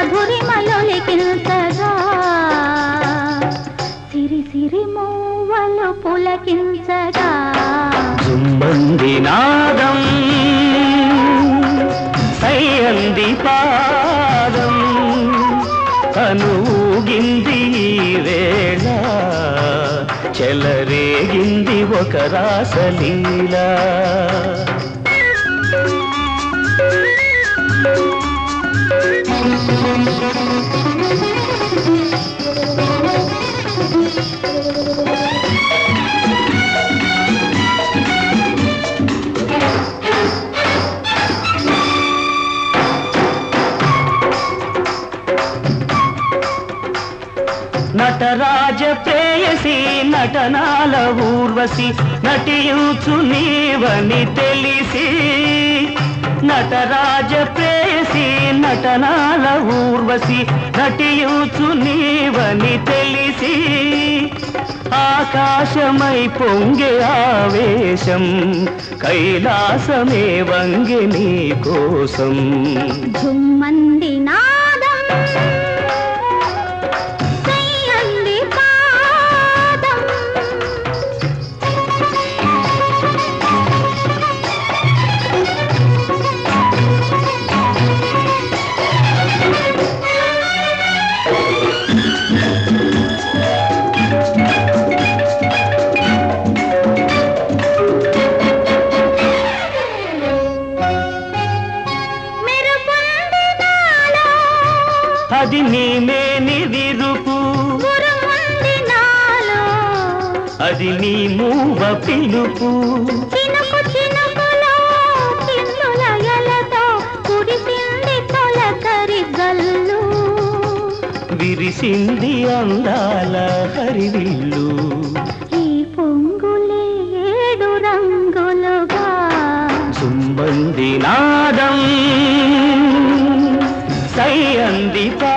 మధురిమలో లిఖించగా సిరి సిరి మూవలు పులకించగా జుమ్మంది నాదం సయ్యంది పాదం కనుగింది ఈ వేళ చెలరేగింది ఒక రాసలీలా నటరాజ ప్రేయసి నటనాల ఊర్వశి నటించు నీవని తెలిసి నటరాజ ప్రేయసి నటనాల ఊర్వశి నటించు నీవని తెలిసి ఆకాశమై పొంగే ఆవేశం కైలాసమే వంగి నీ కోసం జుమ్మంది నాదం సయ్యంది పాదం మెరుపుంది నాలో అది నీమేని విరుపు గురుముంది నాలో అది నీ మూవ పిలుపు చినుకు చినుకులో చిన్నుల ఎలతో కురిసింది తొలకరి గల్లు విరిసింది అందాల హరివిల్లు ఈ పొంగులే ఏడు రంగులుగా సుమ్మంది నాదం సై అంది పా